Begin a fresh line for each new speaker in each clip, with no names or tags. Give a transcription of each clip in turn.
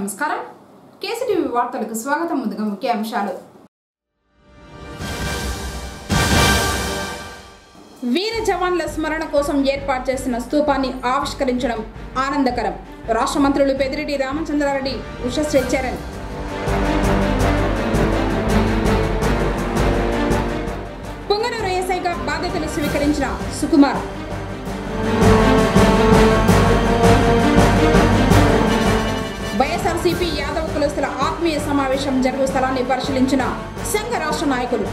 నమస్కారం కేసీటీవీ వార్తలకు స్వాగతం ముందుగా ముఖ్య అంశాలు వీర జవాన్ల స్మరణ కోసం ఏర్పాటు చేసిన స్తూపాన్ని ఆవిష్కరించడం ఆనందకరం రాష్ట్ర మంత్రులు పెదిరెడ్డి రామచంద్రారెడ్డి ఉషశ్రీ చరణ్ పొంగనూరు ఏసైగా బాధ్యతలు స్వీకరించిన సుకుమార్ వైఎస్ఆర్సీపీ యాదవ్ కులస్తుల ఆత్మీయ సమావేశం జరుగు స్థలాన్ని పరిశీలించిన సంఘ రాష్ట్ర నాయకులు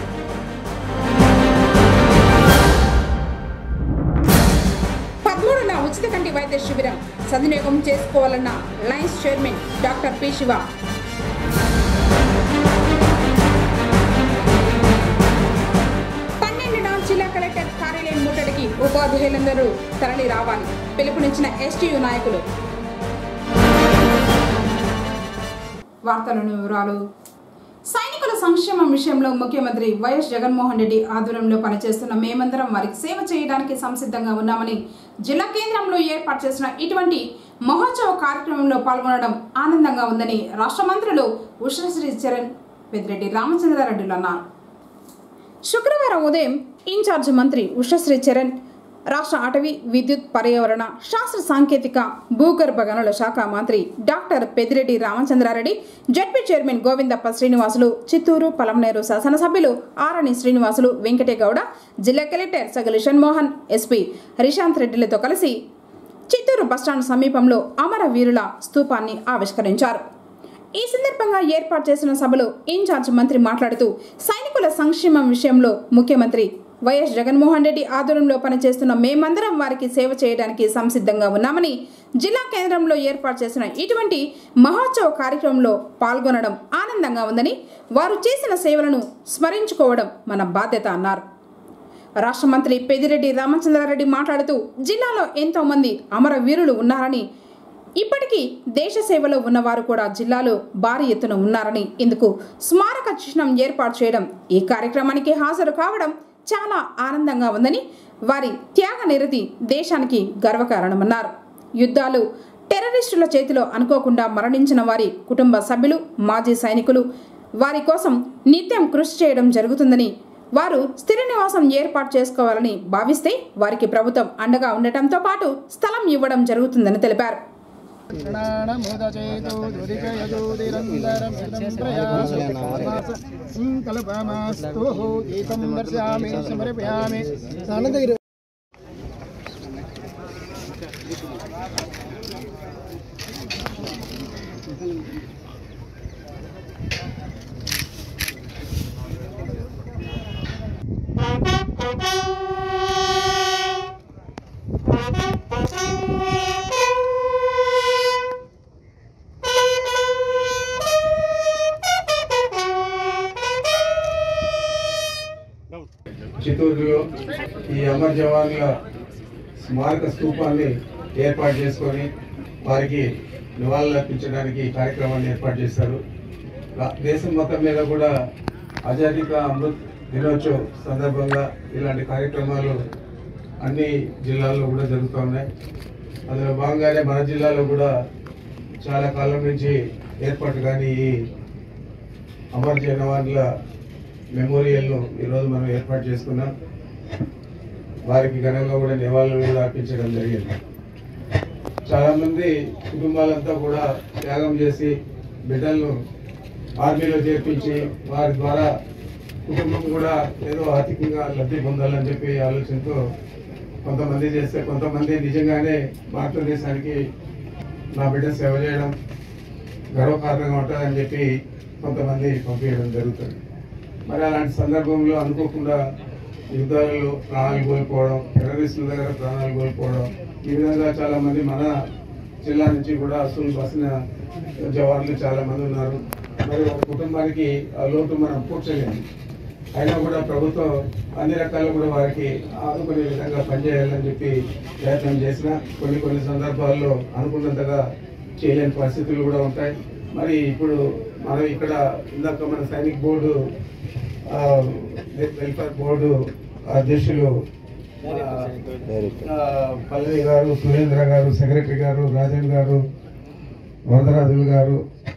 పదమూడున ఉచిత కంటి వైద్య శిబిరం సద్వినియోగం చేసుకోవాలన్న Lions chairman doctor P Shiva పన్నెండున జిల్లా కలెక్టర్ కార్యాలయం ముట్టడికి ఉపాధ్యాయులందరూ తరలి రావాలి పిలుపునిచ్చిన ఎస్టీయు నాయకులు వార్తలను వివరాలు సైనికుల సంక్షేమం విషయంలో ముఖ్యమంత్రి వైఎస్ జగన్మోహన్ రెడ్డి ఆధ్వర్యంలో పనిచేస్తున్న మేమందరం వారికి సేవ చేయడానికి సంసిద్ధంగా ఉన్నామని జిల్లా కేంద్రంలో ఏర్పాటు చేసిన ఇటువంటి మహోత్సవ కార్యక్రమంలో పాల్గొనడం ఆనందంగా ఉందని రాష్ట్ర మంత్రులు ఉషశ్రీ చరణ్ పెద్దిరెడ్డి రామచంద్రారెడ్డిలు అన్నారు శుక్రవారం ఉదయం ఇన్ఛార్జ్ మంత్రి ఉషశ్రీ చరణ్ రాష్ట్ర అటవీ విద్యుత్ పర్యావరణ శాస్త్ర సాంకేతిక భూగర్భ గనుల శాఖ మంత్రి doctor Peddireddy Ramachandrareddy ZP chairman Govindappa Srinivasulu Chittoor Palamaner శాసనసభ్యులు ఆరణి శ్రీనివాసులు వెంకటేగౌడ జిల్లా కలెక్టర్ సగలి షణ్మోహన్ ఎస్పీ రిశాంత్ రెడ్డిలతో కలిసి చిత్తూరు బస్టాండ్ సమీపంలో అమరవీరుల స్తూపాన్ని ఆవిష్కరించారు ఈ సందర్భంగా ఏర్పాటు చేసిన సభలో ఇన్ఛార్జ్ మంత్రి మాట్లాడుతూ సైనికుల సంక్షేమం విషయంలో ముఖ్యమంత్రి వైఎస్ జగన్మోహన్ రెడ్డి ఆధ్వర్యంలో పనిచేస్తున్న మేమందరం వారికి సేవ చేయడానికి సంసిద్ధంగా ఉన్నామని జిల్లా కేంద్రంలో ఏర్పాటు చేసిన ఇటువంటి మహోత్సవ కార్యక్రమంలో పాల్గొనడం ఆనందంగా ఉందని వారు చేసిన సేవలను స్మరించుకోవడం మన బాధ్యత అన్నారు రాష్ట్ర మంత్రి పెదిరెడ్డి రామచంద్రారెడ్డి మాట్లాడుతూ జిల్లాలో ఎంతో మంది అమరవీరులు ఉన్నారని ఇప్పటికీ దేశ సేవలో ఉన్నవారు కూడా జిల్లాలో భారీ ఎత్తున ఉన్నారని ఇందుకు స్మారక చిహ్నం ఏర్పాటు చేయడం ఈ కార్యక్రమానికి హాజరు కావడం చాలా ఆనందంగా ఉందని వారి త్యాగ నిరతి దేశానికి గర్వకారణమన్నారు యుద్ధాలు టెర్రరిస్టుల చేతిలో అనుకోకుండా మరణించిన వారి కుటుంబ సభ్యులు మాజీ సైనికులు వారి కోసం నిత్యం కృషి చేయడం జరుగుతుందని వారు స్థిర నివాసం ఏర్పాటు చేసుకోవాలని భావిస్తే వారికి ప్రభుత్వం అండగా ఉండటంతో పాటు స్థలం ఇవ్వడం జరుగుతుందని తెలిపారు
ణముదచేతు దురికయదూదిరందరమిదం ప్రయాసు సంకల్పమాస్తు దీపం దర్శయామి సమర్పయామి ఆనందగిరి
చిత్తూరులో ఈ అమర్ జవాన్ల స్మారక స్తూపాన్ని ఏర్పాటు చేసుకొని వారికి నివాళులు అర్పించడానికి ఈ కార్యక్రమాన్ని ఏర్పాటు చేశారు రా- దేశం మొత్తం మీద కూడా ఆజాదీ కా అమృత్ దినోత్సవ్ సందర్భంగా ఇలాంటి కార్యక్రమాలు అన్ని జిల్లాల్లో కూడా జరుగుతూ ఉన్నాయి అందులో భాగంగానే మన జిల్లాలో కూడా చాలా కాలం నుంచి ఏర్పాటు కానీ ఈ అమర్ జవాన్ల మెమోరియల్ను ఈరోజు మనం ఏర్పాటు చేసుకున్నాం వారికి ఘనంగా కూడా నివాళులు కూడా అర్పించడం జరిగింది చాలా మంది కుటుంబాలంతా కూడా త్యాగం చేసి బిడ్డలను ఆర్మీలో చేర్పించి వారి ద్వారా కుటుంబం కూడా ఏదో ఆర్థికంగా లబ్ధి పొందాలని చెప్పి ఆలోచనతో కొంతమంది చేస్తే కొంతమంది నిజంగానే భారతదేశానికి నా బిడ్డ సేవ చేయడం గర్వకారణంగా ఉంటుందని చెప్పి కొంతమంది పంపించడం జరుగుతుంది మరి అలాంటి సందర్భంలో అనుకోకుండా యుద్ధాలలో ప్రాణాలు కోల్పోవడం టెర్రరిస్టుల దగ్గర ప్రాణాలు కోల్పోవడం ఈ విధంగా చాలా మంది మన జిల్లా నుంచి కూడా అసలు బసిన జవాన్లు చాలా మంది ఉన్నారు మరి ఒక కుటుంబానికి ఆ లోటు మనం పూడ్చలేము అయినా కూడా ప్రభుత్వం అన్ని రకాలు కూడా వారికి ఆదుకునే విధంగా పనిచేయాలని చెప్పి ప్రయత్నం చేసిన కొన్ని కొన్ని సందర్భాల్లో అనుకున్నంతగా చేయలేని పరిస్థితులు కూడా ఉంటాయి మరి ఇప్పుడు మనం ఇక్కడ ఇందాక మన సైనిక్ బోర్డు ఆ, వెల్ఫేర్ బోర్డు అధ్యక్షులు ఆ, ఆ, పల్లవి గారు సురేంద్ర గారు సెక్రటరీ గారు రాజన్ గారు వరదరాజులు గారు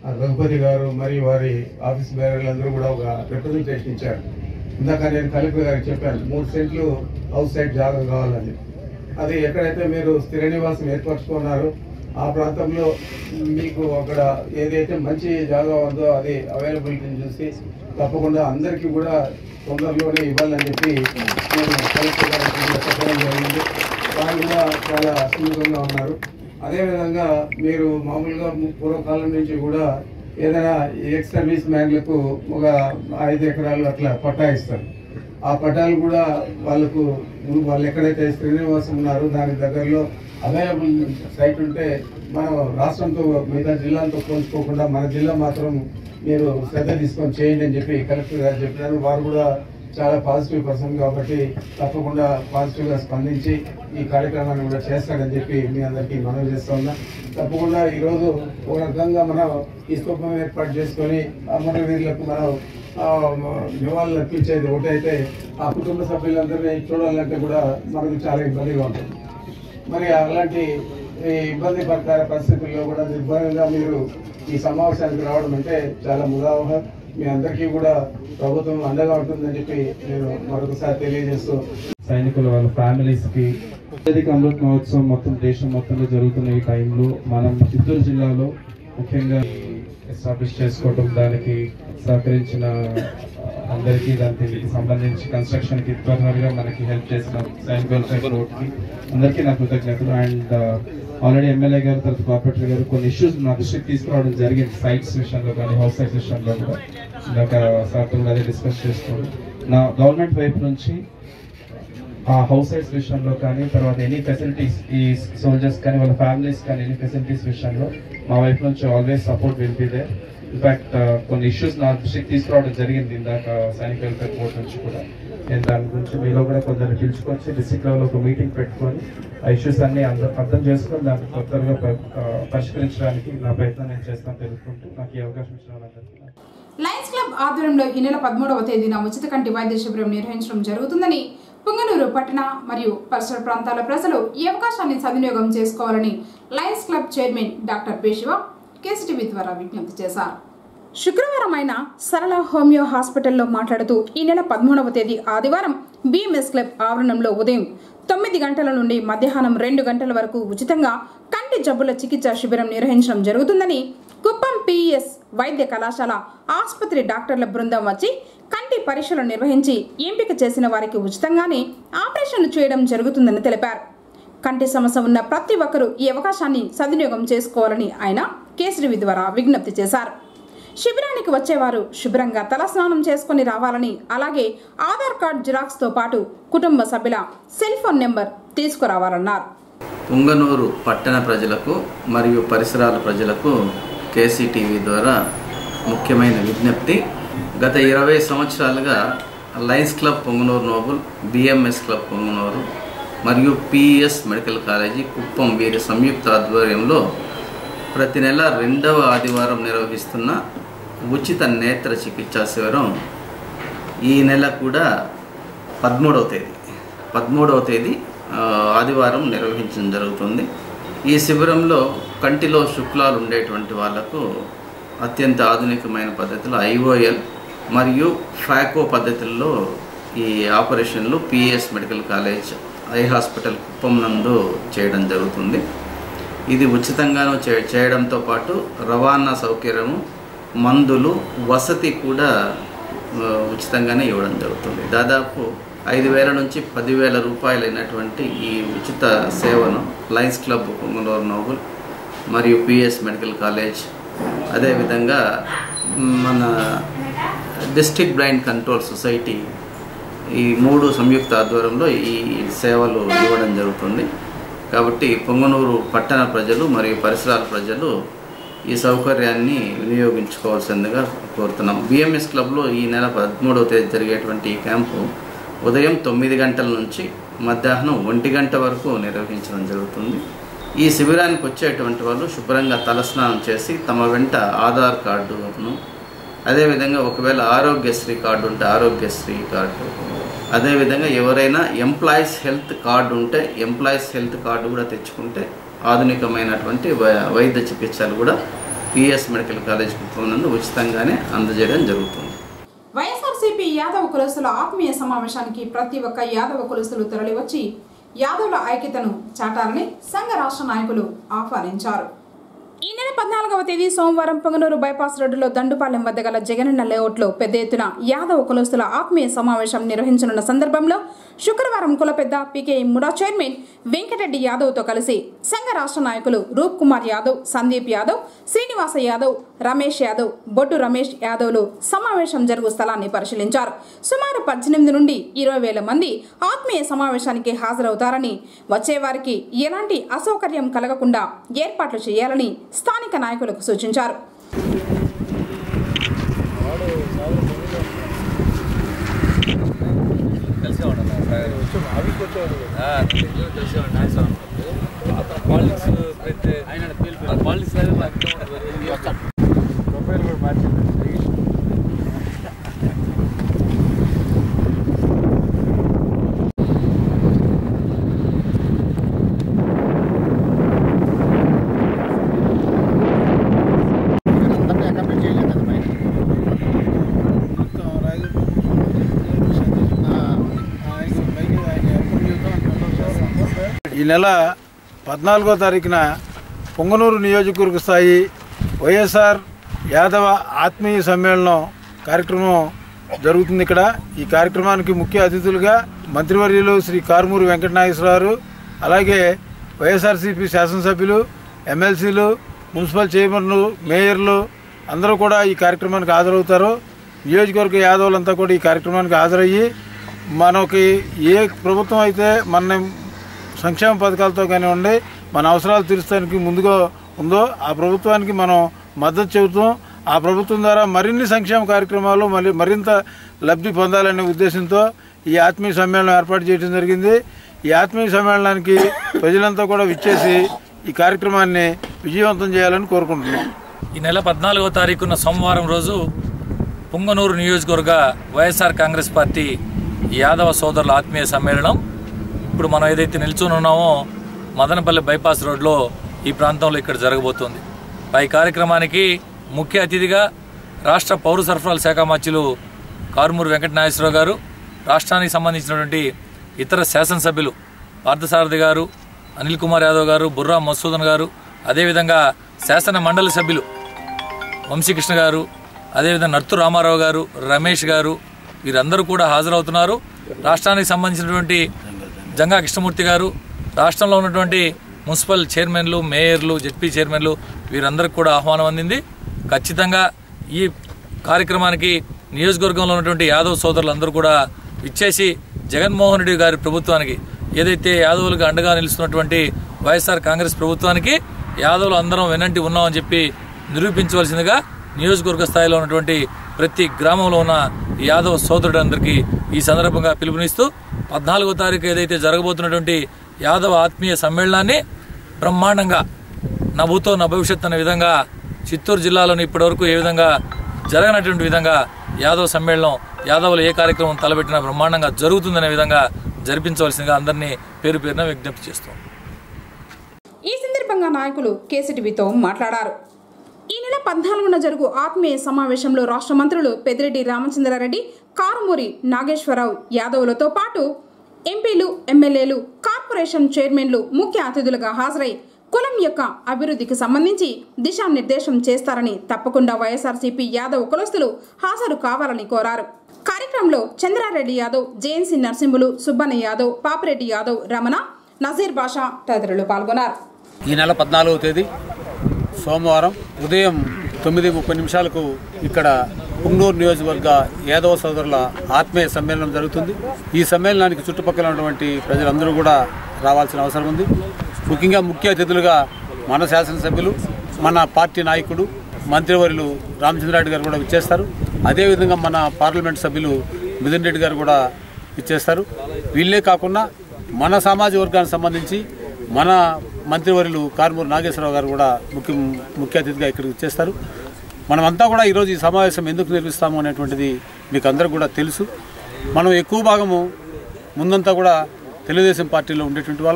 ఆ రఘుపతి గారు మరియు వారి ఆఫీస్ బేరర్లందరూ కూడా ఒక రిప్రజెంటేషన్ ఇచ్చారు ఇందాక నేను కలెక్టర్ గారికి చెప్పాను మూడు సెంట్లు అవుట్ సైడ్ జాగా కావాలని అది ఎక్కడైతే మీరు స్థిర నివాసం ఏర్పరచుకున్నారో ఆ ప్రాంతంలో మీకు అక్కడ ఏదైతే మంచి జాగా ఉందో అది అవైలబిలిటీని చూసి తప్పకుండా అందరికీ కూడా తొందరలోనే ఇవ్వాలని చెప్పి నేను కలెక్టర్ గారికి చెప్పడం జరిగింది వారు కూడా చాలా సుముఖంగా ఉన్నారు అదేవిధంగా మీరు మామూలుగా పూర్వకాలం నుంచి కూడా ఏదైనా ఎక్స్ సర్వీస్ మ్యాన్లకు ఒక ఐదు ఎకరాలు అట్లా పట్టా ఇస్తారు ఆ పట్టాలు కూడా వాళ్ళకు వాళ్ళు ఎక్కడైతే శ్రీనివాసం ఉన్నారో దాని దగ్గరలో అవైలబుల్ సైట్ ఉంటే మనం రాష్ట్రంతో మిగతా జిల్లాలతో పోల్చుకోకుండా మన జిల్లా మాత్రం మీరు శ్రద్ధ తీసుకొని చేయండి అని చెప్పి కలెక్టర్ గారు చెప్పినారు వారు కూడా చాలా పాజిటివ్ పర్సన్ కాబట్టి తప్పకుండా పాజిటివ్గా స్పందించి ఈ కార్యక్రమాన్ని కూడా చేస్తాడని చెప్పి మీ అందరికీ మనవి చేస్తా ఉన్నా తప్పకుండా ఈరోజు ఒక రకంగా మనం ఈ స్థూపం ఏర్పాటు చేసుకొని అమరవీరులకు మనం ఆ, నివాళులు అర్పించేది ఒకటైతే ఆ కుటుంబ సభ్యులందరినీ చూడాలంటే కూడా మనకు చాలా ఇబ్బందిగా ఉంటుంది మరి అలాంటి ఈ ఇబ్బందికర పరిస్థితుల్లో కూడా నిర్భయంగా మీరు ఈ సమావేశానికి రావడం అంటే చాలా ముదావహ మీ అందరికీ కూడా ప్రభుత్వం అండగా ఉంటుందని చెప్పి నేను మరొకసారి తెలియజేస్తూ
సైనికుల వాళ్ళ ఫ్యామిలీస్ కి అత్యధిక అమృత్ మహోత్సవం మొత్తం దేశం మొత్తంలో జరుగుతున్న ఈ టైంలో మనం చిత్తూరు జిల్లాలో ముఖ్యంగా ఎస్టాబ్లిష్ చేసుకోవడం దానికి సహకరించిన అందరికీ దానికి సంబంధించి కన్స్ట్రక్షన్ కి త్వరగా మనకి హెల్ప్ చేసిన సైనిక వెల్ఫేర్ బోర్డ్ కి అందరికీ నా కృతజ్ఞతలు అండ్ ఆల్రెడీ ఎమ్మెల్యే గారు తర్వాత కార్పొరేటర్ గారు కొన్ని ఇష్యూస్ నా దృష్టికి తీసుకురావడం జరిగింది సైట్స్ విషయంలో కానీ హౌస్ సైట్స్ విషయంలో కూడా ఇందాక సార్తో కూడా అదే డిస్కస్ చేసుకోండి నా గవర్నమెంట్ వైపు నుంచి ఆ హౌస్ సైడ్స్ విషయంలో కానీ తర్వాత ఎనీ ఫెసిలిటీస్ ఈ సోల్జర్స్ కానీ వాళ్ళ ఫ్యామిలీస్ కానీ ఎనీ ఫెసిలిటీస్ విషయంలో మా వైపు నుంచి always support will be there in fact కొన్ని ఇష్యూస్ నా దృష్టికి తీసుకురావడం జరిగింది ఇందాక సైనిక వెల్ఫేర్ బోర్డ్ నుంచి కూడా నేను దాని గురించి మీలో కూడా కొందరు పిలుచుకొచ్చి డిస్ట్రిక్ట్ లెవెల్ ఒక మీటింగ్ పెట్టుకొని ఆ ఇష్యూస్ అన్ని అందరూ అర్థం చేసుకొని దాన్ని కొత్తగా పరిష్కరించడానికి నా ప్రయత్నం నేను చేస్తాను తెలుసుకుంటూ నాకు ఈ అవకాశం ఇచ్చిన వాళ్ళందరికీ
లయన్స్ క్లబ్ ఆధ్వర్యంలో ఈ నెల పదమూడవ తేదీన ఉచిత కంటి వైద్య శిబిరం నిర్వహించడం జరుగుతుందని పుంగనూరు పట్టణ మరియు పరిసర ప్రాంతాల ప్రజలు ఈ అవకాశాన్ని సద్వినియోగం చేసుకోవాలని Lions club chairman doctor P Shiva KCTV ద్వారా విజ్ఞప్తి చేశారు శుక్రవారం ఆయన సరళ హోమియో హాస్పిటల్లో మాట్లాడుతూ ఈ నెల పదమూడవ తేదీ ఆదివారం బిఎంఎస్ క్లబ్ ఆవరణంలో ఉదయం తొమ్మిది గంటల నుండి మధ్యాహ్నం రెండు గంటల వరకు ఉచితంగా కంటి జబ్బుల చికిత్స శిబిరం నిర్వహించడం జరుగుతుందని కుప్పం పిఎస్ వైద్య కళాశాల ఆసుపత్రి డాక్టర్ల బృందం వచ్చి కంటి పరీక్షలు నిర్వహించి ఎంపిక చేసిన వారికి ఉచితంగానే ఆపరేషన్లు చేయడం జరుగుతుందని తెలిపారు కంటి సమస్య ఉన్న ప్రతి ఒక్కరూ ఈ అవకాశాన్ని సద్వినియోగం చేసుకోవాలని ఆయన కేసరి ద్వారా విజ్ఞప్తి చేశారు శిబిరానికి వచ్చేవారు శుభ్రంగా తలస్నానం చేసుకుని రావాలని అలాగే ఆధార్ కార్డ్ జిరాక్స్తో పాటు కుటుంబ సభ్యుల సెల్ ఫోన్ నెంబర్ తీసుకురావాలన్నారు
పుంగనూరు పట్టణ ప్రజలకు మరియు పరిసరాల ప్రజలకు కేసీటీవీ ద్వారా ముఖ్యమైన విజ్ఞప్తి గత ఇరవై సంవత్సరాలుగా Lions club Punganur noble BMS club Punganur మరియు పిఎస్ మెడికల్ కాలేజీ కుప్పం వీరి సంయుక్త ఆధ్వర్యంలో ప్రతి నెల రెండవ ఆదివారం నిర్వహిస్తున్న ఉచిత నేత్ర చికిత్సా శిబిరం ఈ నెల కూడా పదమూడవ తేదీ పదమూడవ తేదీ ఆ, ఆదివారం నిర్వహించడం జరుగుతుంది ఈ శిబిరంలో కంటిలో శుక్లాలు ఉండేటువంటి వాళ్లకు అత్యంత ఆధునికమైన పద్ధతిలో ఐఓఎల్ మరియు ఫ్యాకో పద్ధతుల్లో ఈ ఆపరేషన్లు PS medical college eye hospital Kuppam నందు చేయడం జరుగుతుంది ఇది ఉచితంగాను చే చేయడంతో పాటు రవాణా సౌకర్యము మందులు వసతి కూడా ఆ, ఉచితంగానే ఇవ్వడం జరుగుతుంది దాదాపు ఐదు వేల నుంచి పదివేల రూపాయలైనటువంటి ఈ ఉచిత సేవను లయన్స్ క్లబ్ పొంగనూరు నోబుల్ మరియు పిఎస్ మెడికల్ కాలేజ్ అదేవిధంగా మన డిస్ట్రిక్ట్ బ్లైండ్ కంట్రోల్ సొసైటీ ఈ మూడు సంయుక్త ఆధ్వర్యంలో ఈ సేవలు ఇవ్వడం జరుగుతుంది కాబట్టి పొంగనూరు పట్టణ ప్రజలు మరియు పరిసరాల ప్రజలు ఈ సౌకర్యాన్ని వినియోగించుకోవాల్సిందిగా కోరుతున్నాం బిఎంఎస్ క్లబ్లో ఈ నెల పదమూడవ తేదీ జరిగేటువంటి ఈ క్యాంపు ఉదయం తొమ్మిది గంటల నుంచి మధ్యాహ్నం ఒంటి గంట వరకు నిర్వహించడం జరుగుతుంది ఈ శిబిరానికి వచ్చేటువంటి వాళ్ళు శుభ్రంగా తలస్నానం చేసి తమ వెంట ఆధార్ కార్డును అదేవిధంగా ఒకవేళ ఆరోగ్యశ్రీ కార్డు ఉంటే ఆరోగ్యశ్రీ కార్డు అదేవిధంగా ఎవరైనా ఎంప్లాయీస్ హెల్త్ కార్డు ఉంటే ఎంప్లాయీస్ హెల్త్ కార్డు కూడా తెచ్చుకుంటే ఆధునికమైనటువంటి వై- వైద్య చికిత్సలు కూడా పిఎస్ మెడికల్ కాలేజ్ కుప్పం నందు ఉచితంగానే అందజేయడం జరుగుతుంది
వైఎస్ఆర్సీపీ యాదవ కులస్తుల ఆత్మీయ సమావేశానికి ప్రతి ఒక్క యాదవ కులస్తులు తరలివచ్చి యాదవుల ఐక్యతను చాటాలని సంఘ రాష్ట్ర నాయకులు ఆహ్వానించారు ఈ నెల పద్నాలుగవ తేదీ సోమవారం పొంగనూరు బైపాస్ రోడ్డులో దండుపాలెం వద్ద గల జగనన్న లేఅవుట్లో పెద్ద ఎత్తున యాదవ కులస్తుల ఆత్మీయ సమావేశం నిర్వహించనున్న సందర్భంలో శుక్రవారం కుల పెద్ద పీకే ముడా చైర్మన్ వెంకటరెడ్డి యాదవ్తో కలిసి సంఘ రాష్ట్ర నాయకులు రూప్ కుమార్ యాదవ్ సందీప్ యాదవ్ శ్రీనివాస యాదవ్ రమేష్ యాదవ్ బొడ్డు రమేష్ యాదవ్లు సమావేశం జరుగు స్థలాన్ని పరిశీలించారు సుమారు పద్దెనిమిది నుండి ఇరవై వేల మంది ఆత్మీయ సమావేశానికి హాజరవుతారని వచ్చేవారికి ఎలాంటి అసౌకర్యం కలగకుండా ఏర్పాట్లు చేయాలని స్థానిక నాయకులకు సూచించారు
అందరినీ అకామిడేట్ చేయలేదు కదా పైన.
ఈ నెల పద్నాలుగో తారీఖున పొంగనూరు నియోజకవర్గ స్థాయి వైఎస్ఆర్ యాదవ ఆత్మీయ సమ్మేళనం కార్యక్రమం జరుగుతుంది ఇక్కడ ఈ కార్యక్రమానికి ముఖ్య అతిథులుగా మంత్రివర్యులు శ్రీ కారుమూరి వెంకటనాగేశ్వరరావు అలాగే వైఎస్ఆర్సీపీ శాసనసభ్యులు ఎమ్మెల్సీలు మున్సిపల్ చైర్మన్లు మేయర్లు అందరూ కూడా ఈ కార్యక్రమానికి హాజరవుతారు నియోజకవర్గ యాదవులంతా కూడా ఈ కార్యక్రమానికి హాజరయ్యి మనకి ఏ ప్రభుత్వం అయితే మన సంక్షేమ పథకాలతో కానివ్వండి మన అవసరాలు తీర్చడానికి ముందుగా ఉందో ఆ ప్రభుత్వానికి మనం మద్దతు చెబుతాం ఆ ప్రభుత్వం ద్వారా మరిన్ని సంక్షేమ కార్యక్రమాలు మళ్ళీ మరింత లబ్ధి పొందాలనే ఉద్దేశంతో ఈ ఆత్మీయ సమ్మేళనం ఏర్పాటు చేయడం జరిగింది ఈ ఆత్మీయ సమ్మేళనానికి ప్రజలంతా కూడా విచ్చేసి ఈ కార్యక్రమాన్ని విజయవంతం చేయాలని కోరుకుంటున్నాం
ఈ నెల పద్నాలుగో తారీఖున సోమవారం రోజు పుంగనూరు నియోజకవర్గ వైఎస్ఆర్ కాంగ్రెస్ పార్టీ యాదవ సోదరుల ఆత్మీయ సమ్మేళనం ఇప్పుడు మనం ఏదైతే నిల్చొని ఉన్నామో మదనపల్లి బైపాస్ రోడ్లో ఈ ప్రాంతంలో ఇక్కడ జరగబోతోంది ఈ కార్యక్రమానికి ముఖ్య అతిథిగా రాష్ట్ర పౌర సరఫరాల శాఖ మంత్రులు కారుమూరి వెంకట నాగేశ్వరరావు గారు రాష్ట్రానికి సంబంధించినటువంటి ఇతర శాసనసభ్యులు పార్థసారథి గారు అనిల్ కుమార్ యాదవ్ గారు బుర్రా మసూదన్ గారు అదేవిధంగా శాసన మండలి సభ్యులు వంశీకృష్ణ గారు అదేవిధంగా నర్తు రామారావు గారు రమేష్ గారు వీరందరూ కూడా హాజరవుతున్నారు రాష్ట్రానికి సంబంధించినటువంటి జంగా కృష్ణమూర్తి గారు రాష్ట్రంలో ఉన్నటువంటి మున్సిపల్ చైర్మన్లు మేయర్లు జెడ్పీ చైర్మన్లు వీరందరికీ కూడా ఆహ్వానం అందింది ఖచ్చితంగా ఈ కార్యక్రమానికి నియోజకవర్గంలో ఉన్నటువంటి యాదవ్ సోదరులందరూ కూడా ఇచ్చేసి జగన్మోహన్ రెడ్డి గారి ప్రభుత్వానికి ఏదైతే యాదవులకు అండగా నిలుస్తున్నటువంటి వైఎస్ఆర్ కాంగ్రెస్ ప్రభుత్వానికి యాదవులు అందరం వెనంటి ఉన్నామని చెప్పి నిరూపించవలసిందిగా నియోజకవర్గ స్థాయిలో ఉన్నటువంటి ప్రతి గ్రామంలో ఉన్న యాదవ సోదరుడందరికీ ఈ సందర్భంగా పిలుపునిస్తూ పద్నాలుగో తారీఖు ఏదైతే జరగబోతున్నటువంటి యాదవ ఆత్మీయ సమ్మేళనాన్ని బ్రహ్మాండంగా నా భూతో నా భవిష్యత్ అనే విధంగా చిత్తూరు జిల్లాలోని ఇప్పటివరకు ఏ విధంగా జరగనటువంటి విధంగా యాదవ సమ్మేళనం యాదవులు ఏ కార్యక్రమం తలపెట్టినా బ్రహ్మాండంగా జరుగుతుందనే విధంగా జరిపించవలసిందిగా అందరినీ పేరు పేరున విజ్ఞప్తి చేస్తాం
ఈ సందర్భంగా నాయకులు కేసీటీవీతో మాట్లాడారు ఈ నెల పద్నాలుగున జరుగు ఆత్మీయ సమావేశంలో రాష్ట్ర మంత్రులు పెద్దిరెడ్డి రామచంద్రారెడ్డి కారుమూరి నాగేశ్వరరావు యాదవులతో పాటు ఎంపీలు ఎమ్మెల్యేలు కార్పొరేషన్ చైర్మన్లు ముఖ్య అతిథులుగా హాజరై కులం యొక్క అభివృద్ధికి సంబంధించి దిశానిర్దేశం చేస్తారని తప్పకుండా వైఎస్ఆర్సీపీ యాదవ్ కులస్తులు హాజరు కావాలని కోరారు కార్యక్రమంలో చంద్రారెడ్డి యాదవ్ జేఎన్సీ నరసింహులు సుబ్బన్న యాదవ్ పాపిరెడ్డి యాదవ్ రమణ నజీర్ బాషా తదితరులు పాల్గొన్నారు
ఈ నెల పద్నాలుగవ తేదీ సోమవారం ఉదయం తొమ్మిది ముప్పై నిమిషాలకు ఇక్కడ పుంగనూరు నియోజకవర్గ యాదవ సోదరుల ఆత్మీయ సమ్మేళనం జరుగుతుంది ఈ సమ్మేళనానికి చుట్టుపక్కల ఉన్నటువంటి ప్రజలందరూ కూడా రావాల్సిన అవసరం ఉంది ముఖ్యంగా ముఖ్య అతిథులుగా మన శాసనసభ్యులు మన పార్టీ నాయకుడు మంత్రివర్యులు రామచంద్రారెడ్డి గారు కూడా విచ్చేస్తారు అదేవిధంగా మన పార్లమెంట్ సభ్యులు మిథున్ రెడ్డి గారు కూడా ఇచ్చేస్తారు వీళ్ళే కాకుండా మన సామాజిక వర్గానికి సంబంధించి మన మంత్రివర్యులు కారుమూరి నాగేశ్వరరావు గారు కూడా ముఖ్య ముఖ్య అతిథిగా ఇక్కడికి వచ్చేస్తారు మనమంతా కూడా ఈరోజు ఈ సమావేశం ఎందుకు నిర్వహిస్తాము అనేటువంటిది మీకు అందరికి కూడా తెలుసు మనం ఎక్కువ భాగము ముందంతా కూడా తెలుగుదేశం పార్టీలో ఉండేటువంటి వాళ్ళం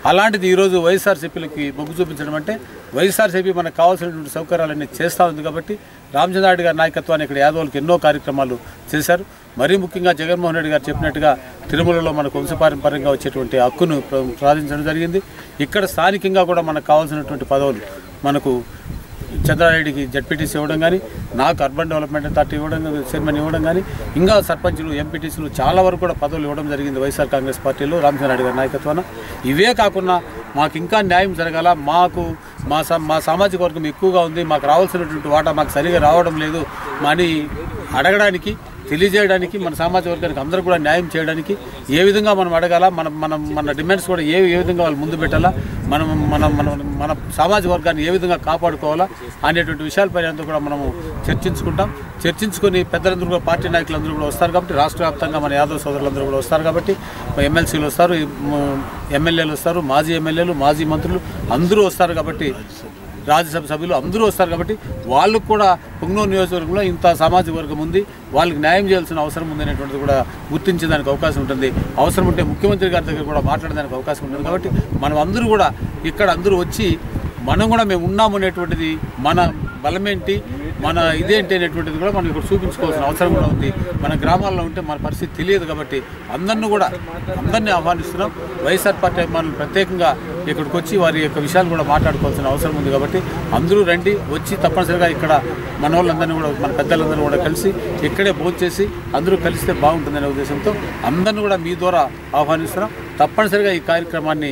అలాంటిది ఈరోజు వైఎస్ఆర్సీపీలకి మొగ్గు చూపించడం అంటే వైఎస్ఆర్సీపీ మనకు కావాల్సినటువంటి సౌకర్యాలన్నీ చేస్తూ ఉంది కాబట్టి రామచంద్రారెడ్డి గారి నాయకత్వాన్ని ఇక్కడ యాదవులకు ఎన్నో కార్యక్రమాలు చేశారు మరీ ముఖ్యంగా జగన్మోహన్ రెడ్డి గారు చెప్పినట్టుగా తిరుమలలో మనకు వంశపారంపర్యంగా వచ్చేటువంటి హక్కును ప్ర- సాధించడం జరిగింది ఇక్కడ స్థానికంగా కూడా మనకు కావాల్సినటువంటి పదవులు మనకు చంద్రారెడ్డికి జడ్పీటీసీ ఇవ్వడం కానీ నాకు అర్బన్ డెవలప్మెంట్ అథారిటీ ఇవ్వడం కానీ, చైర్మన్ ఇవ్వడం కానీ ఇంకా సర్పంచులు ఎంపీటీసీలు చాలా వరకు కూడా పదవులు ఇవ్వడం జరిగింది వైఎస్ఆర్ కాంగ్రెస్ పార్టీలో రామచంద్రారెడ్డి గారి నాయకత్వాన ఇవే కాకుండా మాకు ఇంకా న్యాయం జరగాల మాకు మా సా మా సామాజిక వర్గం ఎక్కువగా ఉంది మాకు రావాల్సినటువంటి వాటా మాకు సరిగా రావడం లేదు అని అడగడానికి తెలియజేయడానికి మన సామాజిక వర్గానికి అందరూ కూడా న్యాయం చేయడానికి ఏ విధంగా మనం అడగాల మన మనం మన డిమాండ్స్ కూడా ఏ ఏ విధంగా వాళ్ళు ముందు పెట్టాలా మనం మన మన మన సామాజిక వర్గాన్ని ఏ విధంగా కాపాడుకోవాలా అనేటువంటి విషయాలపై అంతా కూడా మనము చర్చించుకుంటాం చర్చించుకొని పెద్దలందరూ కూడా పార్టీ నాయకులందరూ కూడా వస్తారు కాబట్టి రాష్ట్ర వ్యాప్తంగా మన యాదవ్ సోదరులందరూ కూడా వస్తారు కాబట్టి ఎమ్మెల్సీలు వస్తారు ఎమ్మెల్యేలు వస్తారు మాజీ ఎమ్మెల్యేలు మాజీ మంత్రులు అందరూ వస్తారు కాబట్టి రాజ్యసభ సభ్యులు అందరూ వస్తారు కాబట్టి వాళ్ళకు కూడా పుంగనూరు నియోజకవర్గంలో ఇంత సామాజిక వర్గం ఉంది వాళ్ళకి న్యాయం చేయాల్సిన అవసరం ఉంది అనేటువంటిది కూడా గుర్తించేదానికి అవకాశం ఉంటుంది అవసరం ఉంటే ముఖ్యమంత్రి గారి దగ్గర కూడా మాట్లాడడానికి అవకాశం ఉంటుంది కాబట్టి మనం అందరూ కూడా ఇక్కడ అందరూ వచ్చి మనం కూడా మేము ఉన్నాము అనేటువంటిది మన బలమేంటి మన ఇదేంటి అనేటువంటిది కూడా మనం ఇక్కడ చూపించుకోవాల్సిన అవసరం కూడా ఉంది మన గ్రామాల్లో ఉంటే మన పరిస్థితి తెలియదు కాబట్టి అందరిని కూడా అందరినీ ఆహ్వానిస్తున్నాం వైఎస్ఆర్ పార్టీ అభిమానులు ప్రత్యేకంగా ఇక్కడికి వచ్చి వారి యొక్క విషయాలు కూడా మాట్లాడుకోవాల్సిన అవసరం ఉంది కాబట్టి అందరూ రండి వచ్చి తప్పనిసరిగా ఇక్కడ మన వాళ్ళందరినీ కూడా మన పెద్దలందరూ కూడా కలిసి ఇక్కడే భోజనం చేసి అందరూ కలిస్తే బాగుంటుందనే ఉద్దేశంతో అందరిని కూడా మీ ద్వారా ఆహ్వానిస్తున్నాం తప్పనిసరిగా ఈ కార్యక్రమాన్ని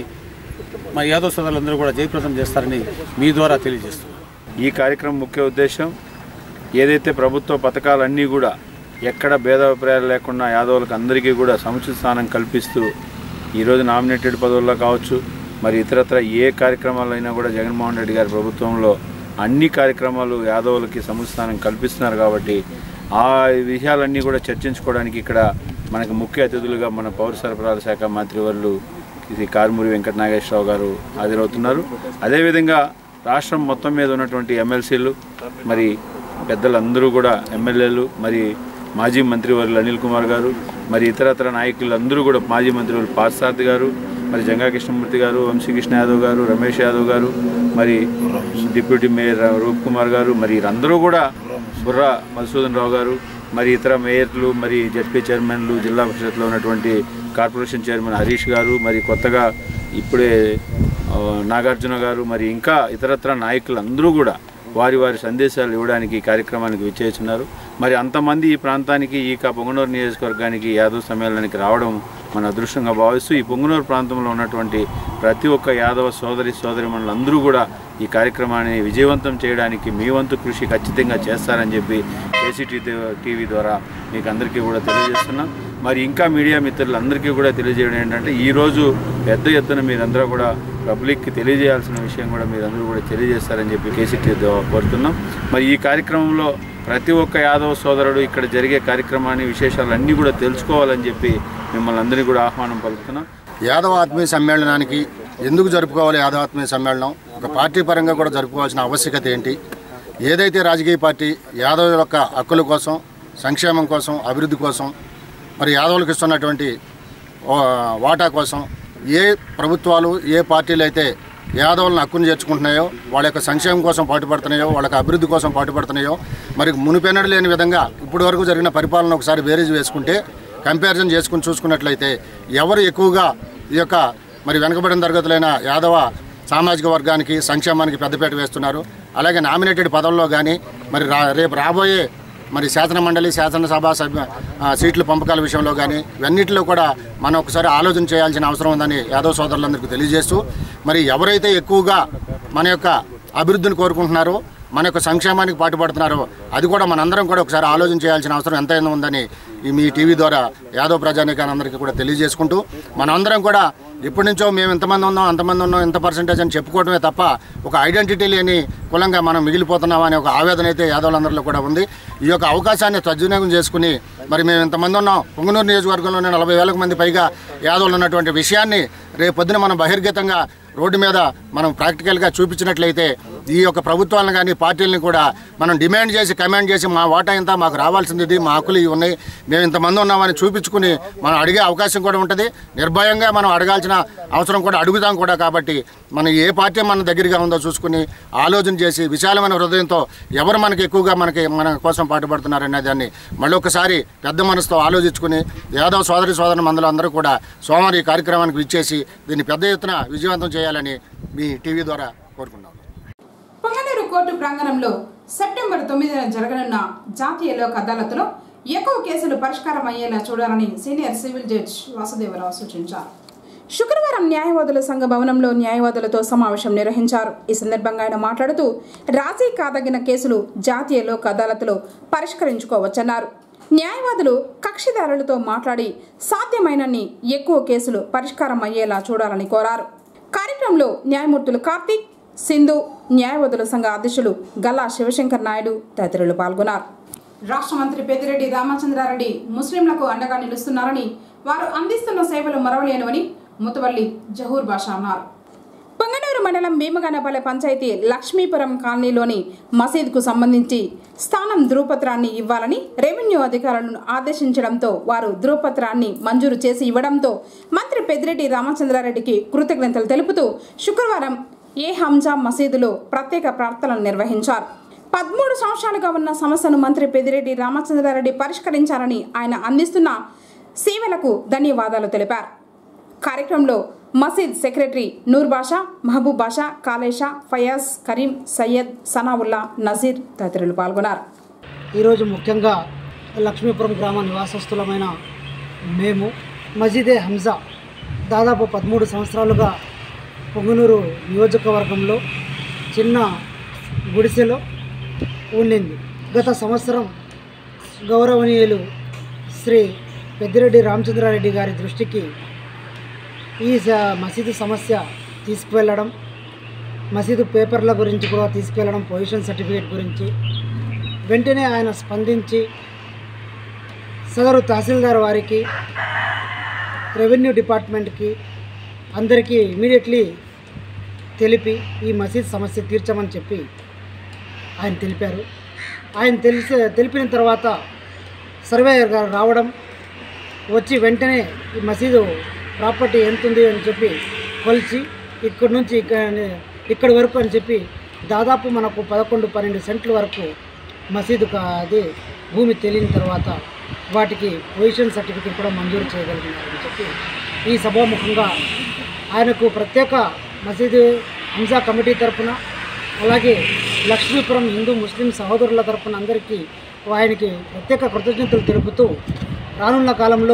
మా యాదవ్ సోదరులందరూ కూడా జయప్రదం చేస్తారని మీ ద్వారా తెలియజేస్తున్నాం
ఈ కార్యక్రమం ముఖ్య ఉద్దేశం ఏదైతే ప్రభుత్వ పథకాలన్నీ కూడా ఎక్కడ భేదాభిప్రాయాలు లేకుండా యాదవులకు అందరికీ కూడా సముచిత స్థానం కల్పిస్తూ ఈరోజు నామినేటెడ్ పదవుల్లో కావచ్చు మరి ఇతరత్ర ఏ కార్యక్రమాలు అయినా కూడా జగన్మోహన్ రెడ్డి గారి ప్రభుత్వంలో అన్ని కార్యక్రమాలు యాదవులకి సముచిత స్థానం కల్పిస్తున్నారు కాబట్టి ఆ విషయాలన్నీ కూడా చర్చించుకోవడానికి ఇక్కడ మనకు ముఖ్య అతిథులుగా మన పౌర సరఫరాల శాఖ మంత్రివర్యులు శ్రీ కారుమూరి వెంకట నాగేశ్వరరావు గారు హాజరవుతున్నారు అదేవిధంగా రాష్ట్రం మొత్తం మీద ఉన్నటువంటి ఎమ్మెల్సీలు మరి పెద్దలందరూ కూడా ఎమ్మెల్యేలు మరి మాజీ మంత్రివర్యులు అనిల్ కుమార్ గారు మరి ఇతరతర నాయకులు అందరూ కూడా మాజీ మంత్రివర్యులు పార్సారథి గారు మరి జంగా కృష్ణమూర్తి గారు వంశీకృష్ణ యాదవ్ గారు రమేష్ యాదవ్ గారు మరి డిప్యూటీ మేయర్ రూప్ కుమార్ గారు మరి వీరందరూ కూడా బుర్రా మధుసూదన్ రావు గారు మరి ఇతర మేయర్లు మరి జడ్పీ చైర్మన్లు జిల్లా పరిషత్లో ఉన్నటువంటి కార్పొరేషన్ చైర్మన్ హరీష్ గారు మరి కొత్తగా ఇప్పుడే ఆ, నాగార్జున గారు మరి ఇంకా ఇతరత్ర నాయకులు అందరూ కూడా వారి వారి సందేశాలు ఇవ్వడానికి ఈ కార్యక్రమానికి విచ్చేస్తున్నారు మరి అంతమంది ఈ ప్రాంతానికి ఈ కా పొంగనూరు నియోజకవర్గానికి యాదవ్ సమ్మేళనానికి రావడం మన అదృష్టంగా భావిస్తూ ఈ పొంగనూరు ప్రాంతంలో ఉన్నటువంటి ప్రతి ఒక్క యాదవ సోదరి సోదరిమణులందరూ కూడా ఈ కార్యక్రమాన్ని విజయవంతం చేయడానికి మీ వంతు కృషి ఖచ్చితంగా చేస్తారని చెప్పి ఏసీటీ టీవీ ద్వారా మీకు అందరికీ కూడా తెలియజేస్తున్నాం మరి ఇంకా మీడియా మిత్రులందరికీ కూడా తెలియజేయడం ఏంటంటే ఈరోజు పెద్ద ఎత్తున మీరందరూ కూడా పబ్లిక్కి తెలియజేయాల్సిన విషయం కూడా మీరందరూ కూడా తెలియజేస్తారని చెప్పి కేసీటీ ద్వారా కోరుతున్నాం మరి ఈ కార్యక్రమంలో ప్రతి ఒక్క యాదవ సోదరుడు ఇక్కడ జరిగే కార్యక్రమాన్ని విశేషాలు అన్నీ కూడా తెలుసుకోవాలని చెప్పి మిమ్మల్ని అందరినీ కూడా ఆహ్వానం పలుకుతున్నాం
యాదవ ఆత్మీయ సమ్మేళనానికి ఎందుకు జరుపుకోవాలి యాదవ ఆత్మీయ సమ్మేళనం ఒక పార్టీ పరంగా కూడా జరుపుకోవాల్సిన ఆవశ్యకత ఏంటి ఏదైతే రాజకీయ పార్టీ యాదవ్ యొక్క హక్కుల కోసం సంక్షేమం కోసం అభివృద్ధి కోసం మరి యాదవులకు ఇస్తున్నటువంటి ఆ, వాటా కోసం ఏ ప్రభుత్వాలు ఏ పార్టీలు అయితే యాదవులను హక్కును చేర్చుకుంటున్నాయో వాళ్ళ యొక్క సంక్షేమం కోసం పాటుపడుతున్నాయో వాళ్ళ యొక్క అభివృద్ధి కోసం పాటుపడుతున్నాయో మరి మునిపెన్నడు లేని విధంగా ఇప్పటి వరకు జరిగిన పరిపాలన ఒకసారి బేరీజ్ వేసుకుంటే కంపారిజన్ చేసుకుని చూసుకున్నట్లయితే ఎవరు ఎక్కువగా ఈ యొక్క మరి వెనుకబడిన తరగతులైన యాదవ సామాజిక వర్గానికి సంక్షేమానికి పెద్దపీట వేస్తున్నారు అలాగే నామినేటెడ్ పదవుల్లో కానీ మరి రా రేపు రాబోయే మరి శాసన మండలి శాసనసభ సభ్య ఆ, సీట్ల పంపకాల విషయంలో కానీ ఇవన్నిటిలో కూడా మనం ఒకసారి ఆలోచన చేయాల్సిన అవసరం ఉందని యాదవ్ సోదరులందరికీ తెలియజేస్తూ మరి ఎవరైతే ఎక్కువగా మన యొక్క అభివృద్ధిని కోరుకుంటున్నారో మన యొక్క సంక్షేమానికి పాటుపడుతున్నారో అది కూడా మనందరం కూడా ఒకసారి ఆలోచన చేయాల్సిన అవసరం ఎంతైనా ఉందని ఈ మీ టీవీ ద్వారా యాదవ్ ప్రజానికాన్ని అందరికీ కూడా తెలియజేసుకుంటూ మనందరం కూడా ఎప్పటి నుంచో మేము ఎంతమంది ఉన్నాం అంతమంది ఉన్నాం ఎంత పర్సెంటేజ్ అని చెప్పుకోవడమే తప్ప ఒక ఐడెంటిటీ లేని కులంగా మనం మిగిలిపోతున్నాం అనే ఒక ఆవేదన అయితే యాదవులందరిలో కూడా ఉంది ఈ యొక్క అవకాశాన్ని సద్వినియోగం చేసుకుని మరి మేము ఇంతమంది ఉన్నాం పొంగనూరు నియోజకవర్గంలోనే నలభై వేలకు మంది పైగా యాదవులు ఉన్నటువంటి విషయాన్ని రేపు పొద్దున మనం బహిర్గతంగా రోడ్డు మీద మనం ప్రాక్టికల్గా చూపించినట్లయితే ఈ యొక్క ప్రభుత్వాలను కానీ పార్టీలను కూడా మనం డిమాండ్ చేసి కమాండ్ చేసి మా వాటా ఇంత మాకు రావాల్సింది ఇది మా హక్కులు ఇవి ఉన్నాయి మేము ఇంతమంది ఉన్నామని చూపించుకుని మనం అడిగే అవకాశం కూడా ఉంటుంది నిర్భయంగా మనం అడగాల్సిన అవసరం కూడా అడుగుతాం కూడా కాబట్టి మనం ఏ పార్టీ మన దగ్గరగా ఉందో చూసుకుని ఆలోచన చేసి విశాలమైన హృదయంతో ఎవరు మనకి ఎక్కువగా మనకి మన కోసం పాటుపడుతున్నారనే దాన్ని మళ్ళీ ఒకసారి పెద్ద మనసుతో ఆలోచించుకుని యాదవ్ సోదరి సోదరు మందులు అందరూ కూడా సోమవారం ఈ కార్యక్రమానికి విచ్చేసి దీన్ని పెద్ద ఎత్తున విజయవంతం చేయాలని మీ టీవీ ద్వారా కోరుకున్నాం
పొంగనూరు కోర్టు ప్రాంగణంలో సెప్టెంబర్ తొమ్మిదిన జరగనున్న జాతీయ లోక్ అదాలత్లో ఎక్కువ కేసులు పరిష్కారం అయ్యేలా చూడాలని సీనియర్ సివిల్ జడ్జ్ వాసుదేవరావు సూచించారు శుక్రవారం న్యాయవాదుల సంఘ భవనంలో న్యాయవాదులతో సమావేశం నిర్వహించారు ఈ సందర్భంగా ఆయన మాట్లాడుతూ రాజీ కాదగిన కేసులు జాతీయ లోక్ అదాలత్లో పరిష్కరించుకోవచ్చన్నారు న్యాయవాదులు కక్షిదారులతో మాట్లాడి సాధ్యమైనన్ని ఎక్కువ కేసులు పరిష్కారం అయ్యేలా చూడాలని కోరారు కార్యక్రమంలో న్యాయమూర్తులు కార్తీక్ సింధు న్యాయవాదుల సంఘ అధ్యక్షులు గల్లా శివశంకర్ నాయుడు తదితరులు పాల్గొన్నారు రాష్ట్ర మంత్రి పెద్దిరెడ్డి రామచంద్రారెడ్డి ముస్లింలకు అండగా నిలుస్తున్నారని వారు అందిస్తున్న సేవలు మరవలేనివని ముతవల్లి జహూర్ బాషా అన్నారు పొంగనూరు మండలం భీమగనపల్లె పంచాయతీ లక్ష్మీపురం కాలనీలోని మసీద్కు సంబంధించి స్థానం ధృవపత్రాన్ని ఇవ్వాలని రెవెన్యూ అధికారులను ఆదేశించడంతో వారు ధృవపత్రాన్ని మంజూరు చేసి ఇవ్వడంతో మంత్రి పెద్దిరెడ్డి రామచంద్రారెడ్డికి కృతజ్ఞతలు తెలుపుతూ శుక్రవారం ఏ హంజా మసీదులో ప్రత్యేక ప్రార్థనలు నిర్వహించారు పదమూడు సంవత్సరాలుగా ఉన్న సమస్యను మంత్రి పెద్దిరెడ్డి రామచంద్రారెడ్డి పరిష్కరించారని ఆయన అందిస్తున్న సేవలకు ధన్యవాదాలు తెలిపారు కార్యక్రమంలో మసీద్ సెక్రటరీ నూర్ బాషా మహబూబ్ బాషా కాలేషా ఫయాజ్ కరీం సయ్యద్ సనావుల్లా నజీర్ తదితరులు పాల్గొన్నారు
ఈరోజు ముఖ్యంగా లక్ష్మీపురం గ్రామ నివాసస్తులమైన మేము మజీదే హంజా దాదాపు పదమూడు సంవత్సరాలుగా పొంగునూరు నియోజకవర్గంలో చిన్న గుడిసెలో ఉండింది గత సంవత్సరం గౌరవనీయులు శ్రీ పెద్దిరెడ్డి రామచంద్రారెడ్డి గారి దృష్టికి ఈ స- మసీదు సమస్య తీసుకువెళ్ళడం మసీదు పేపర్ల గురించి కూడా తీసుకెళ్ళడం పొజిషన్ సర్టిఫికేట్ గురించి వెంటనే ఆయన స్పందించి సదరు తహసీల్దార్ వారికి రెవెన్యూ డిపార్ట్మెంట్కి అందరికీ ఇమీడియట్లీ తెలిపి ఈ మసీద్ సమస్య తీర్చమని చెప్పి ఆయన తెలిపారు ఆయన తెలిసి తెలిపిన తర్వాత సర్వేయర్ గారు రావడం వచ్చి వెంటనే ఈ మసీదు ప్రాపర్టీ ఎంత ఉంది అని చెప్పి కొలిచి ఇక్కడి నుంచి ఇక్కడ ఇక్కడి వరకు అని చెప్పి దాదాపు మనకు పదకొండు పన్నెండు సెంట్ల వరకు మసీదు కా- అది భూమి తెలియని తర్వాత వాటికి పొజిషన్ సర్టిఫికేట్ కూడా మంజూరు చేయగలిగినారని చెప్పి ఈ సభాముఖంగా ఆయనకు ప్రత్యేక మసీదు హంజా కమిటీ తరపున అలాగే లక్ష్మీపురం హిందూ ముస్లిం సహోదరుల తరపున అందరికీ ఆయనకి ప్రత్యేక కృతజ్ఞతలు తెలుపుతూ రానున్న కాలంలో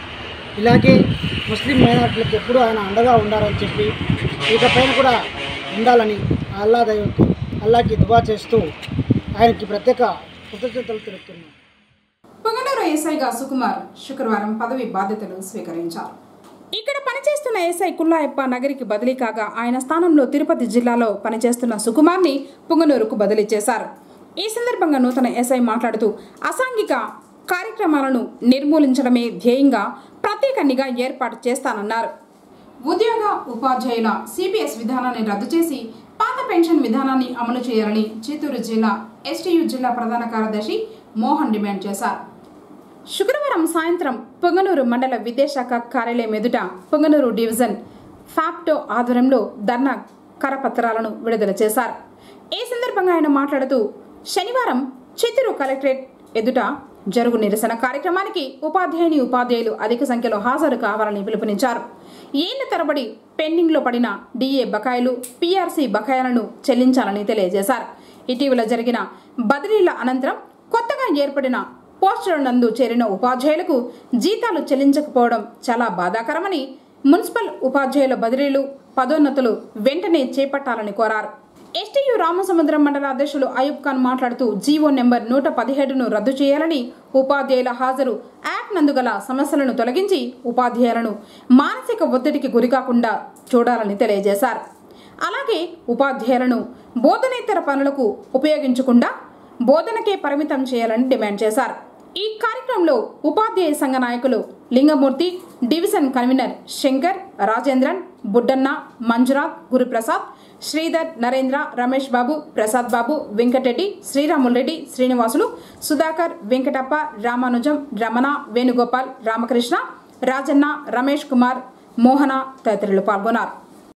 ఇలాగే ముస్లిం మైనార్టీలకు ఎప్పుడూ ఆయన అండగా ఉండాలని చెప్పి ఇకపైన కూడా ఉండాలని అల్లా దైవకి అల్లాకి దువా చేస్తూ ఆయనకి ప్రత్యేక కృతజ్ఞతలు తెలుపుతున్నాను
పొంగనూరు ఎస్ఐగా సుకుమార్ శుక్రవారం పదవి బాధ్యతలు స్వీకరించారు ఇక్కడ పనిచేస్తున్న ఎస్ఐ కుల్లాయప్ప నగరికి బదిలీ కాగా ఆయన స్థానంలో తిరుపతి జిల్లాలో పనిచేస్తున్న సుకుమార్ని పుంగనూరుకు బదిలీ చేశారు ఈ సందర్భంగా నూతన ఎస్ఐ మాట్లాడుతూ అసాంఘిక కార్యక్రమాలను నిర్మూలించడమే ధ్యేయంగా ప్రత్యేక నిఘా ఏర్పాటు చేస్తానన్నారు ఉద్యోగ ఉపాధ్యాయుల సిపిఎస్ విధానాన్ని రద్దు చేసి పాత పెన్షన్ విధానాన్ని అమలు చేయాలని చిత్తూరు జిల్లా ఎస్టీయు జిల్లా ప్రధాన కార్యదర్శి మోహన్ డిమాండ్ చేశారు శుక్రవారం సాయంత్రం పొంగనూరు మండల విద్యాశాఖ కార్యాలయం ఎదుట పొంగనూరు డివిజన్ ఫ్యాప్టో ఆధ్వర్యంలో ధర్నా కరపత్రాలను విడుదల చేశారు ఈ సందర్భంగా ఆయన మాట్లాడుతూ శనివారం చిత్తూరు కలెక్టరేట్ ఎదుట జరుగు నిరసన కార్యక్రమానికి ఉపాధ్యాయుని ఉపాధ్యాయులు అధిక సంఖ్యలో హాజరు కావాలని పిలుపునిచ్చారు ఏళ్ల తరబడి పెండింగ్లో పడిన డిఏ బకాయిలు పీఆర్సీ బకాయిలను చెల్లించాలని తెలియజేశారు ఇటీవల జరిగిన బదిలీల అనంతరం కొత్తగా ఏర్పడిన పోస్టుల నందు చేరిన ఉపాధ్యాయులకు జీతాలు చెల్లించకపోవడం చాలా బాధాకరమని మున్సిపల్ ఉపాధ్యాయుల బదిలీలు పదోన్నతులు వెంటనే చేపట్టాలని కోరారు ఎస్టీయు రామసముద్రం మండల అధ్యక్షులు అయూబ్ ఖాన్ మాట్లాడుతూ జీవో నెంబర్ నూట పదిహేడును రద్దు చేయాలని ఉపాధ్యాయుల హాజరు యాక్ట్ నందుగల సమస్యలను తొలగించి ఉపాధ్యాయులను మానసిక ఒత్తిడికి గురికాకుండా చూడాలని తెలియజేశారు అలాగే ఉపాధ్యాయులను బోధనేతర పనులకు ఉపయోగించకుండా బోధనకే పరిమితం చేయాలని డిమాండ్ చేశారు ఈ కార్యక్రమంలో ఉపాధ్యాయ సంఘ నాయకులు లింగమూర్తి డివిజన్ కన్వీనర్ శంకర్ రాజేంద్రన్ బుడ్డన్న మంజునాథ్ గురుప్రసాద్ శ్రీధర్ నరేంద్ర రమేష్ బాబు ప్రసాద్ బాబు వెంకటరెడ్డి శ్రీరాములరెడ్డి శ్రీనివాసులు సుధాకర్ వెంకటప్ప రామానుజం రమణ వేణుగోపాల్ రామకృష్ణ రాజన్న రమేష్ కుమార్ మోహన తదితరులు పాల్గొన్నారు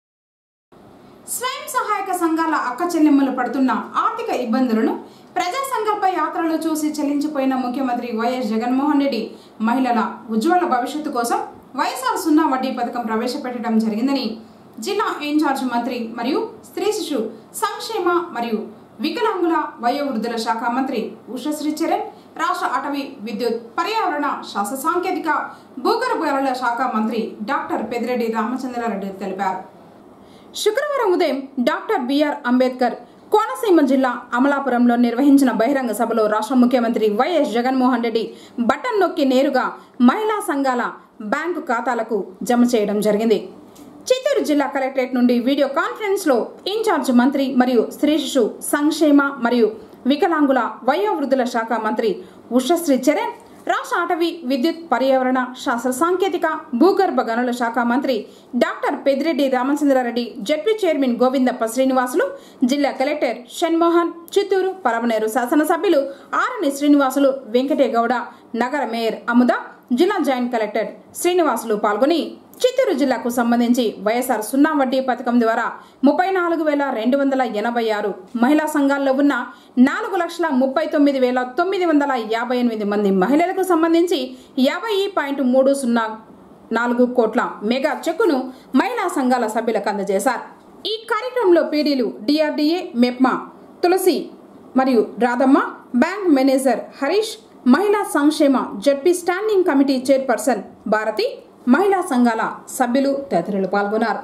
స్వయం సహాయక సంఘాల అక్క చెల్లెమ్మలు పడుతున్న ఆర్థిక ఇబ్బందులను ప్రజా సంకల్ప యాత్రలో చూసి చెల్లించిపోయిన ముఖ్యమంత్రి వైఎస్ జగన్మోహన్ రెడ్డి మహిళల ఉజ్వల భవిష్యత్తు కోసం వైఎస్ఆర్ సున్నా వడ్డీ పథకం ప్రవేశపెట్టడం జరిగిందని జిల్లా ఇన్ఛార్జ్ మంత్రి మరియు స్త్రీ శిశు సంక్షేమ మరియు వికలాంగుల వయోవృద్ధుల శాఖ మంత్రి ఉషశ్రీ చరణ్ రాష్ట్ర అటవీ విద్యుత్ పర్యావరణ శాస్త్ర సాంకేతిక భూగర్భ గనుల శాఖ మంత్రి డాక్టర్ పెద్దిరెడ్డి రామచంద్రారెడ్డి తెలిపారు శుక్రవారం ఉదయం డాక్టర్ బిఆర్ అంబేద్కర్ కోనసీమ జిల్లా అమలాపురంలో నిర్వహించిన బహిరంగ సభలో రాష్ట్ర ముఖ్యమంత్రి వైఎస్ జగన్మోహన్ రెడ్డి బటన్ నొక్కి నేరుగా మహిళా సంఘాల బ్యాంకు ఖాతాలకు జమ చేయడం జరిగింది చిత్తూరు జిల్లా కలెక్టరేట్ నుండి వీడియో కాన్ఫరెన్స్ లో ఇన్ఛార్జ్ మంత్రి మరియు స్త్రీ శిశు సంక్షేమ మరియు వికలాంగుల వయోవృద్ధుల శాఖ మంత్రి ఉషశ్రీ చరణ్ రాష్ట్ర అటవీ విద్యుత్ పర్యావరణ శాస్త్ర సాంకేతిక భూగర్భ గనుల శాఖ మంత్రి doctor Peddireddy Ramachandrareddy ZP chairman Govindappa Srinivasulu జిల్లా కలెక్టర్ షణ్మోహన్ చిత్తూరు పరమనేరు శాసనసభ్యులు ఆరణి శ్రీనివాసులు వెంకటేగౌడ నగర మేయర్ అముద జిల్లా జాయింట్ కలెక్టర్ శ్రీనివాసులు పాల్గొని చిత్తూరు జిల్లాకు సంబంధించి వైఎస్ఆర్ సున్నా వడ్డీ పథకం ద్వారా ముప్పై నాలుగు వేల రెండు వందల ఎనభై ఆరు మహిళా సంఘాల్లో ఉన్న నాలుగు లక్షల ముప్పై తొమ్మిది వేల తొమ్మిది వందల యాభై ఎనిమిది మంది మహిళలకు సంబంధించి యాభై పాయింట్ మూడు సున్నా నాలుగు కోట్ల మెగా చెక్కును మహిళా సంఘాల సభ్యులకు అందజేశారు ఈ కార్యక్రమంలో పీడీలు డిఆర్డీఏ మెప్మా తులసి మరియు రాధమ్మ బ్యాంక్ మేనేజర్ హరీష్ మహిళా సంక్షేమ ZP standing committee chairperson Bharathi మహిళా సంఘాల సభ్యులు తదితరులు పాల్గొన్నారు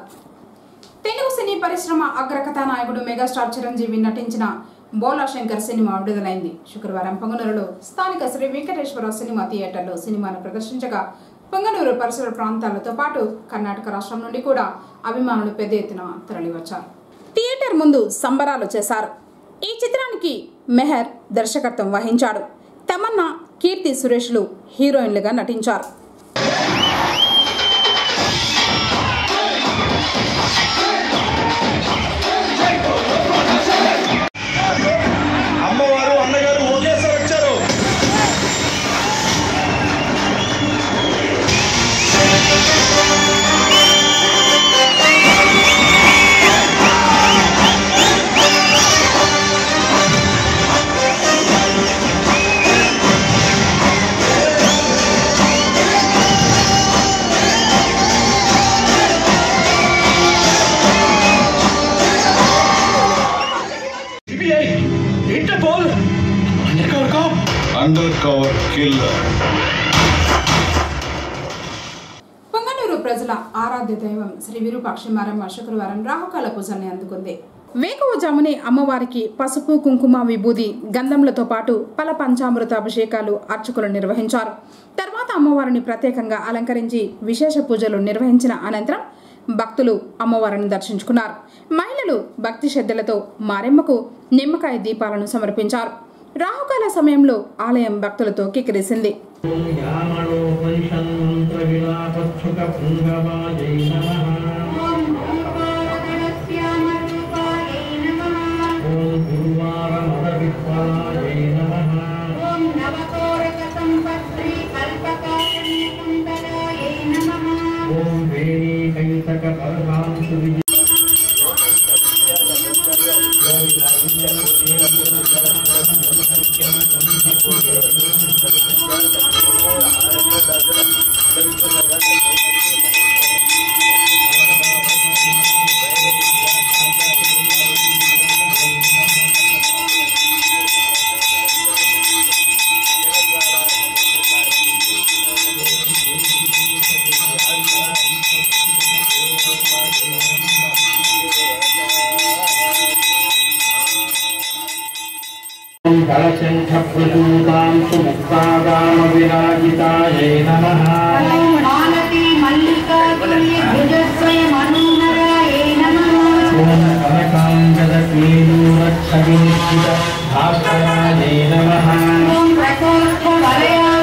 తెలుగు సినీ పరిశ్రమ అగ్రకథా నాయకుడు మెగాస్టార్ చిరంజీవి నటించిన బోలా శంకర్ సినిమా విడుదలైంది శుక్రవారం పొంగనూరులో స్థానిక శ్రీ వెంకటేశ్వర సినిమా థియేటర్లో సినిమాను ప్రదర్శించగా పొంగనూరు పరిసర ప్రాంతాలతో పాటు కర్ణాటక రాష్ట్రం నుండి కూడా అభిమానులు పెద్ద ఎత్తున తరలివచ్చారు థియేటర్ ముందు సంబరాలు చేశారు ఈ చిత్రానికి మెహర్ దర్శకత్వం వహించాడు తమన్నా కీర్తి సురేష్లు హీరోయిన్లుగా నటించారు
అమ్మవారు అన్నగారు ఒకేసారి వచ్చారు CBI Interpol under cover under cover killer
Punganur ప్రజల ఆరాధ్య దైవం శ్రీ విరూపాక్షి మారమ్మ శుక్రవారం రాహుకాల పూజల్ని అందుకుంది వేకువజామునే అమ్మవారికి పసుపు కుంకుమ విభూది గంధములతో పాటు పల పంచామృత అభిషేకాలు అర్చకులు నిర్వహించారు తర్వాత అమ్మవారిని ప్రత్యేకంగా అలంకరించి విశేష పూజలు నిర్వహించిన అనంతరం భక్తులు అమ్మవారిని దర్శించుకున్నారు మహిళలు భక్తి శ్రద్ధలతో మారెమ్మకు నిమ్మకాయ దీపాలను సమర్పించారు రాహుకాల సమయంలో ఆలయం భక్తులతో కిక్కిరిసింది
కళశంఖప్రచూతాంశు ముక్తాగామ విరాజితాయై నమః ఓం కనకాంగద కేయూరక్షవినిశ్చిత భాస్కరాయై నమః
ఓం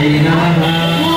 नमः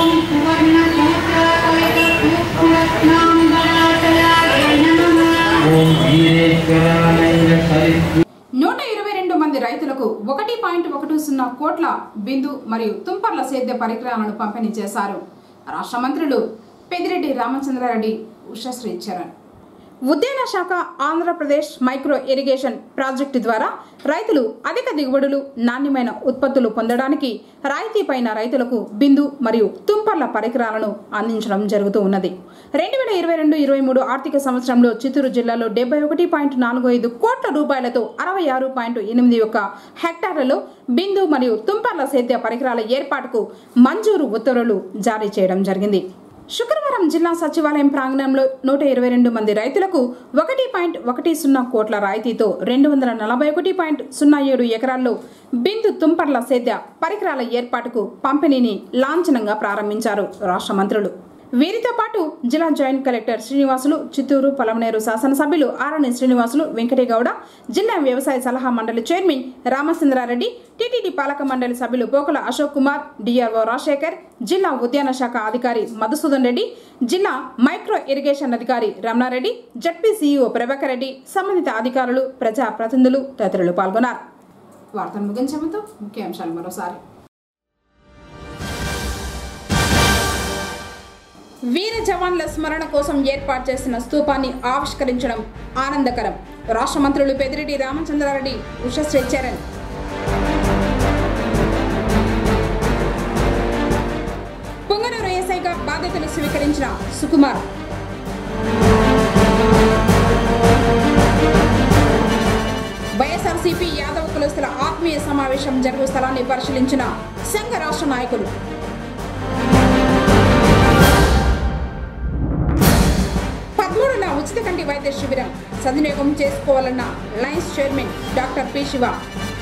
ॐ वीरेश्वरानन्द सरित्
నూట ఇరవై రెండు మంది రైతులకు ఒకటి పాయింట్ ఒకటి సున్నా కోట్ల బిందు మరియు తుంపర్ల సేద్య పరికరాలను పంపిణీ చేశారు రాష్ట్ర మంత్రులు పెద్దిరెడ్డి రామచంద్రారెడ్డి ఉషశ్రీ చరణ్ ఉద్యాన శాఖ ఆంధ్రప్రదేశ్ మైక్రో ఇరిగేషన్ ప్రాజెక్టు ద్వారా రైతులు అధిక దిగుబడులు నాణ్యమైన ఉత్పత్తులు పొందడానికి రాయితీ పైన రైతులకు బిందు మరియు తుంపర్ల పరికరాలను అందించడం జరుగుతూ ఉన్నది రెండు వేల ఇరవై రెండు ఇరవై మూడు ఆర్థిక సంవత్సరంలో చిత్తూరు జిల్లాలో డెబ్బై ఒకటి పాయింట్ నాలుగు ఐదు కోట్ల రూపాయలతో అరవై ఆరు పాయింట్ ఎనిమిది ఒక్క హెక్టార్లలో బిందు మరియు తుంపర్ల సేద్య పరికరాల ఏర్పాటుకు మంజూరు ఉత్తర్వులు జారీ చేయడం జరిగింది శుక్రవారం జిల్లా సచివాలయం ప్రాంగణంలో నూట ఇరవై రెండు మంది రైతులకు ఒకటి పాయింట్ ఒకటి సున్నా కోట్ల రాయితీతో రెండు వందల నలభై ఒకటి పాయింట్ సున్నా ఏడు ఎకరాల్లో బిందు తుంపర్ల సేద్య పరికరాల ఏర్పాటుకు పంపిణీని లాంఛనంగా ప్రారంభించారు రాష్ట్ర మంత్రులు వీరితో పాటు జిల్లా జాయింట్ కలెక్టర్ శ్రీనివాసులు చిత్తూరు పలమనేరు శాసనసభ్యులు ఆరణి శ్రీనివాసులు వెంకటేగౌడ జిల్లా వ్యవసాయ సలహా మండలి చైర్మన్ రామచంద్రారెడ్డి టీటీడీ పాలక మండలి సభ్యులు పోకల అశోక్ కుమార్ డిఆర్ఓ రాజశేఖర్ జిల్లా ఉద్యాన శాఖ అధికారి మధుసూదన్ రెడ్డి జిల్లా మైక్రో ఇరిగేషన్ అధికారి రమణారెడ్డి జడ్పీ సీఈఓ ప్రభాకర్ రెడ్డి సంబంధిత అధికారులు ప్రజా ప్రతినిధులు తదితరులు పాల్గొన్నారు వార్తలు ముగించే ముందు ముఖ్యాంశాలు మరోసారి వీర జవాన్ల స్మరణ కోసం ఏర్పాటు చేసిన స్తూపాన్ని ఆవిష్కరించడం ఆనందకరం రాష్ట్ర మంత్రులు పెదిరెడ్డి రామచంద్రారెడ్డి ఉషశ్రీ చరణ్ పొంగనూరు ఏసైగా బాధ్యతలు స్వీకరించిన సుకుమార్ వైఎస్ఆర్సీపీ యాదవ కులస్తుల ఆత్మీయ సమావేశం జరుగు స్థలాన్ని పరిశీలించిన సంఘ రాష్ట్ర నాయకులు పదమూడున ఉచిత కంటి వైద్య శిబిరం సద్వినియోగం చేసుకోవాలన్న Lions chairman doctor P Shiva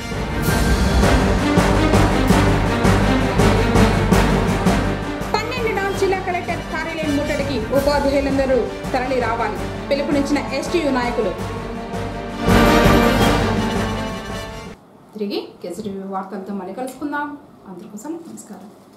పన్నెండున జిల్లా కలెక్టర్ కార్యాలయం ముట్టడికి ఉపాధ్యాయులందరూ తరలి రావాలి పిలుపునిచ్చిన ఎస్టీయు నాయకులు తిరిగి కేసరి వార్తలతో మళ్ళీ కలుసుకుందాం అందరికోసం నమస్కారం